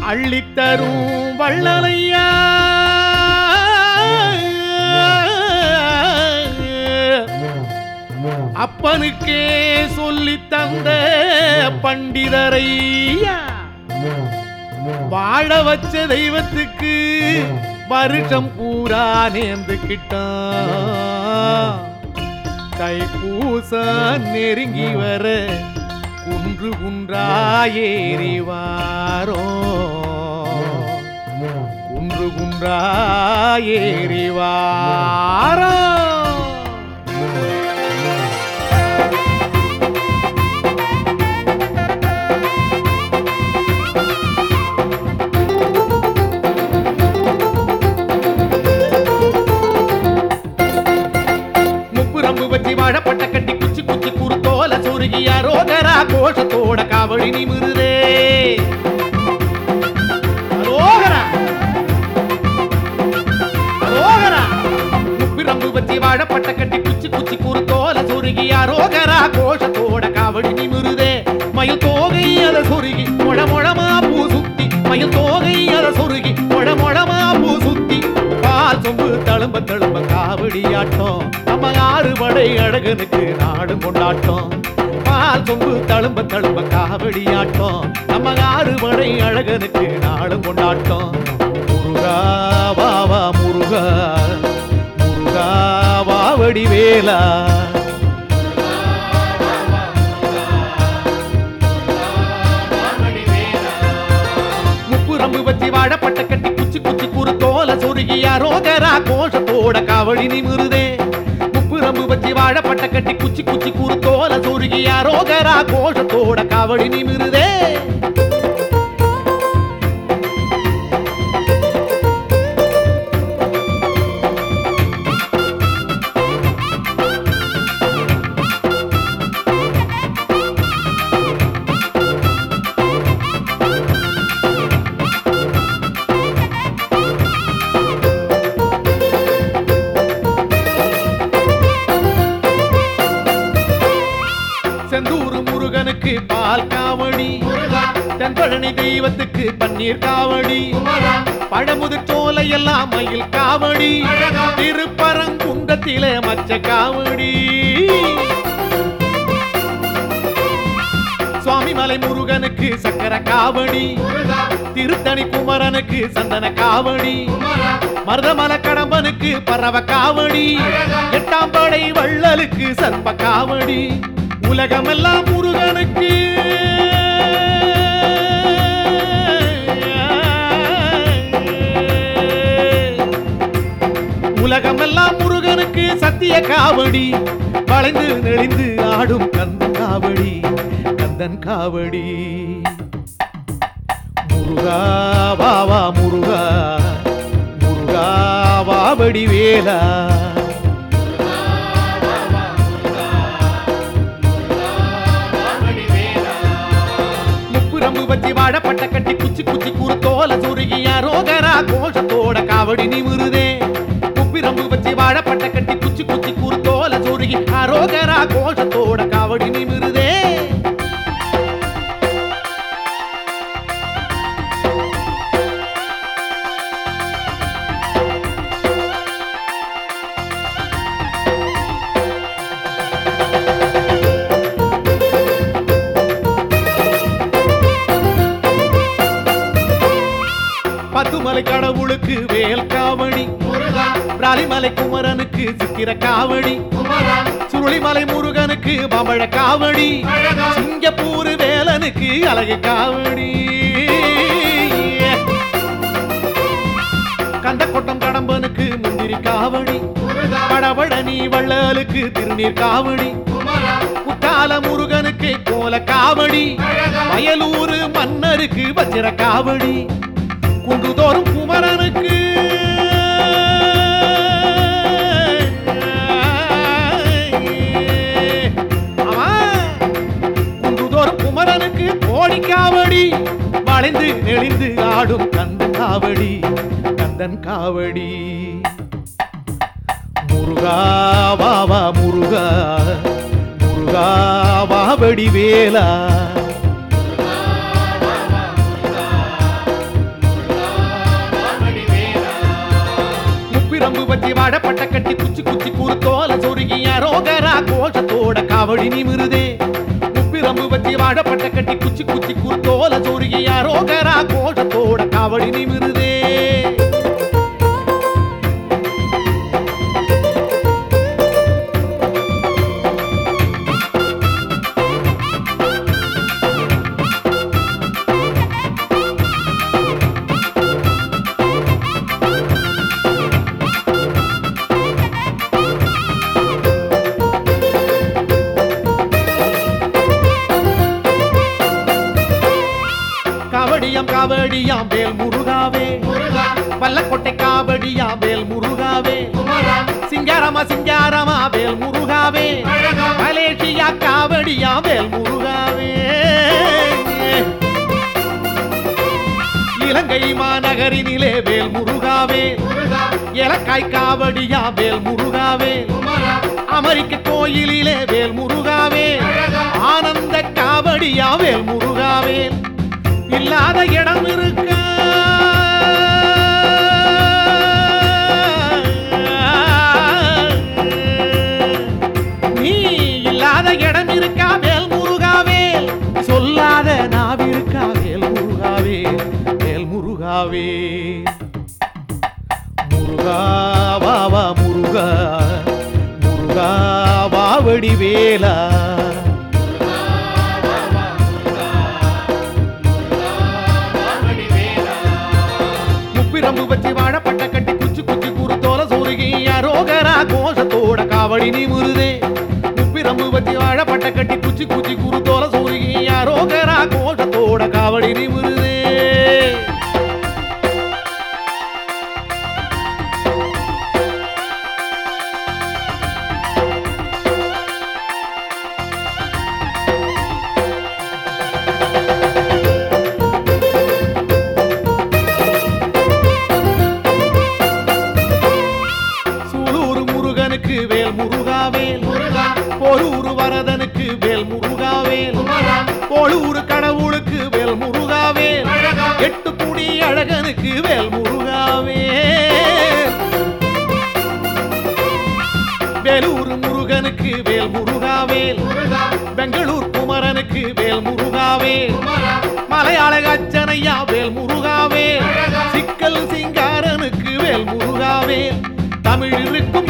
அள்ளித்தரும் வள்ளலையா அப்பனுக்கே சொல்லி தந்த பண்டிதரையா வாழ வச்ச தெய்வத்துக்கு வருஷம் பூரா நேர்ந்துக்கிட்டான் தைப்பூச நெருங்கி வர குன்று குன்றா ஏறி வாரோ குன்று குன்றா ஏறி வாரோ முப்புரம்பு வச்சு வாழப்பட்ட கட்டி குச்சி குச்சி குறுத்தோல சொருகிய ரோகரா கோஷத்தோட காவடி நிமிருதே ரோகரா ரோகரா முப்பிரம்பு வச்சு வாழப்பட்ட கட்டி குச்சி குச்சி குறுத்தோல சொருகிய ரோகரா கோஷத்தோட காவடி நிமிருதே மயில் தோகை அத சொருகி மொழ மொழமா பூ சுத்தி மயில் தோகை அத சொருகி மொழ மொழமா பூ சுத்தி பால் சொம்பு தழும்ப தழும்ப காவடியாட்டம் நம்ம ஆறு படை அழகனுக்கு நாடு கொண்டாட்டம் பால் சொம்பு தழும்ப தழும்ப காவடியாட்டம் நம்ம ஆறு படை அழகனுக்கு நாடு கொண்டாட்டம் முருகா வாவா முருகா முருகா வாவடி வேலா முப்புரம்பு வச்சு வாழப்பட்ட கட்டி குச்சி குச்சி குறு தோல சொருகிய ரோகரா கோஷத்தோட காவடி நிமிருதே முப்புரம்பு வச்சு வாழப்பட்ட கட்டி குச்சி குச்சி குறு தோல சொருகிய ரோகரா கோஷத்தோட காவடி நிமிருதே செந்தூர் முருகனுக்கு பால் காவடி தென்பழனி தெய்வத்துக்கு பன்னீர் காவடி பழமுதிர் சோலை எல்லாம் மயில் காவடி திருப்பரங்குன்றத்திலே மச்ச காவடி சுவாமிமலை முருகனுக்கு சக்கர காவடி திருத்தணி குமரனுக்கு சந்தன காவடி மருதமல கடம்பனுக்கு பறவ காவடி எட்டாம் படை வள்ளலுக்கு சர்ப்ப காவடி உலகமெல்லாம் முருகனுக்கு உலகமெல்லாம் முருகனுக்கு சத்திய காவடி வளைந்து நெளிந்து ஆடும் கந்தன் காவடி கந்தன் காவடி முருகா வாவா முருகா முருகா வாவடி வேலா முப்புரம்பு வச்சு வாழப்பட்ட கட்டி குச்சி குச்சி குறுத்தோல சுருகிய ரோகரா கோஷத்தோட காவடி நிமிருதே முப்பிரம்பு வச்சு வாழப்பட்ட கட்டி குச்சி குச்சி குறுத்தோல சுருகி அரோகரா கோஷத்தோட காவடி நிமிருதே பத்துமலை கடவுளுக்கு வேல் காவடி ராலிமலை குமரனுக்கு சித்திர காவடி சுருளிமலை முருகனுக்கு பம்பழ காவடி சிங்கப்பூர் வேலனுக்கு அழகு காவடி கந்தக்கொட்டம் கடம்பனுக்கு முந்திரி காவடி படபடனி வள்ளலுக்கு திருநீர் காவடி குத்தால முருகனுக்கு கோல காவடி வயலூர் மன்னருக்கு வஜ்ர காவடி குன்றுதோறும் குமரனுக்கு ஆமா. குன்றுதோறும் குமரனுக்கு கோடி காவடி வளைந்து நெளிந்து ஆடும் கந்தன் காவடி கந்தன் காவடி முருகா வாவா முருகா முருகா வாவடி வேலா வச்சி வாழப்பட்ட கட்டி குச்சி குச்சி கூறுத்தோல சொருகி அரோகரா கோஷத்தோட காவடி நிமிருதே முப்பிரம்பு வச்சி வாழப்பட்ட கட்டி குச்சி குச்சி கூறுத்தோல சொருகி அரோகரா கோஷத்தோட காவடி நிமிருதே காவடியாம் காவடியாம் வேல் முருகாவே பல்லக்கொட்டை காவடியாம் வேல் முருகாவே சிங்காரமா சிங்காரமா வேல் முருகாவே மலேசியா காவடியா வேல் முருகாவே இலங்கை மாநகரினிலே வேல் முருகாவே இலக்காய் காவடியா வேல் முருகாவே அமெரிக்க கோயிலிலே வேல் முருகாவே ஆனந்த காவடியா வேல் முருகாவே இல்லாத இடம் இருக்கா நீ இல்லாத இடம் இருக்கா வேல் முருகாவேல் சொல்லாத நாவிருக்கா வேல் முருகாவே வேல் முருகாவே முருகா வா வா முருகா முருகா வாவடி வேலா முப்பிரம்பு வச்சு வாழப்பட்ட கட்டி குச்சி குச்சி கூறுத்தோல சூருகி அரோகரா கோஷத்தோட காவடி நிமுருதே முப்பிரம்பு வச்சு வாழப்பட்ட கட்டி குச்சி குச்சி கூறுத்தோல சூருகி அரோகரா கோஷத்தோட காவடி நிமுருதே சூலூர் முருகனுக்கு வேல் முருகாவேல் போரூர் வரதனுக்கு வேல் முருகாவேல் போலூர் கடவுளுக்கு வேல் முருகாவேல் எட்டு குடி அழகனுக்கு வேல் முருகாவேல் வேலூர் முருகனுக்கு வேல் முருகாவேல் பெங்களூர் குமரனுக்கு வேல் முருகாவேல் மலையாள அச்சனையா வேல் முருகாவேல் சிக்கல் சிங்காரனுக்கு வேல் முருகாவேல் தமிழ் இருக்கும்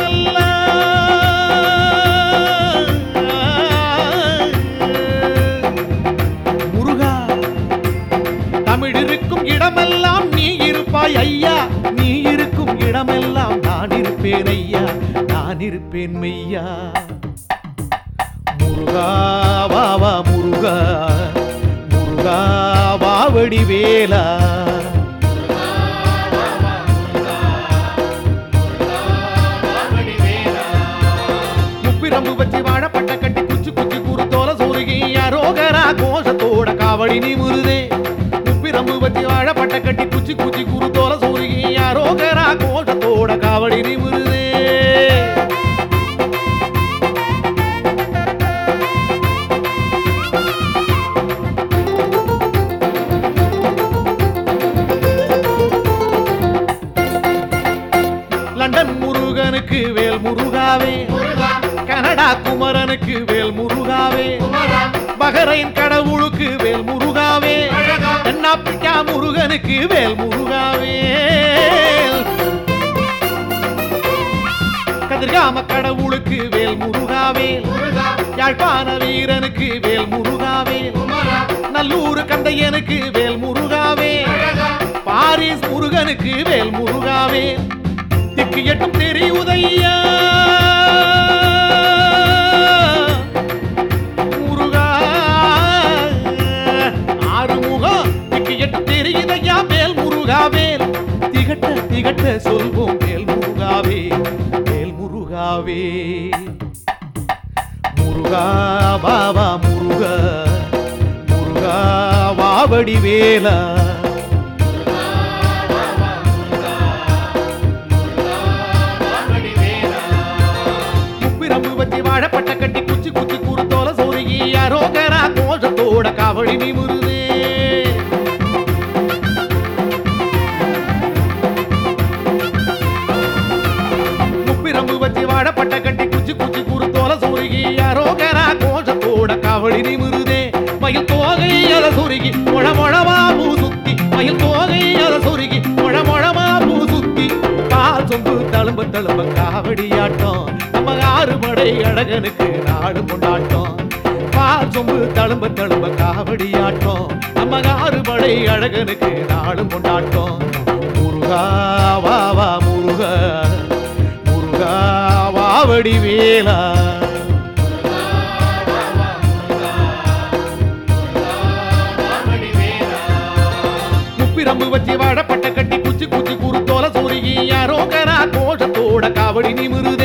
இடமெல்லாம் முருகா தமிழ் இருக்கும் இடமெல்லாம் நீ இருப்பாய் ஐயா நீ இருக்கும் இடமெல்லாம் நான் இருப்பேன் ஐயா நான் இருப்பேன் மெய்யா முருகா வா வா முருகா முருகா வாவடி வேலா முப்பிரம்பு வச்சு வாழப்பட்ட கட்டி குச்சி குச்சி கூறுத்தோல சூருகி அரோகரா கோஷத்தோட காவடி நிமுருதே முப்பிரம்பு வச்சு வாழப்பட்ட கட்டி குச்சி குச்சி கூறுத்தோல சூருகி அரோகரா கோஷத்தோட காவடி நிமுருதே லண்டன் முருகனுக்கு வேல் முருகாவே கனடா குமரனுக்கு வேல் முருகாவே பஹரைன் கடவுளுக்கு வேல் முருகாவே தென்னாப்பிரிக்கா முருகனுக்கு வேல் முருகாவே கதிர்காம கடவுளுக்கு வேல் முருகாவே யாழ்ப்பாண வீரனுக்கு வேல் முருகாவே நல்லூர் கந்தையனுக்கு வேல் முருகாவே பாரிஸ் முருகனுக்கு வேல் முருகாவே திக்கு எட்டும் தெரியுதையா முருகா ஆறுமுகம் திக்கு எட்டும் தெரியுதையா வேல் முருகாவேல் திகட்ட திகட்ட சொல்வோம் வேல் முருகாவே வேல் முருகாவே முருகா பாபா முருகா முருகா வாவடி வேலா முப்பிரம்பு வச்சு வாழப்பட்ட கட்டி குச்சி குச்சி கூறுத்தோல சோருகி அரோகரா கோஷத்தோட காவடி நிமுருதே காவடி நிமிருதே மயில் தோகை அத சொருகி மொழ மொழமா பூ சுத்தி மயில் தோகை அத சொருகி மொழ மொழமா பூ சுத்தி கால் சொம்பு தழும்ப தழும்ப காவடியாட்டம் நம்ம ஆறு படை அழகனுக்கு நாடு கொண்டாட்டம் பால் சொம்பு தழும்ப தழும்ப காவடியாட்டம் நம்ம ஆறு படை அழகனுக்கு நாளும் கொண்டாட்டம் முருகா வா வா முருகா முருகா வாவடி வேலா முப்பிரம்பு வச்சு வாழப்பட்ட கட்டி குச்சி குச்சி குறுத்தோல சூரியி யாரோ கரா கோஷத்தோட காவடி நிமிருதே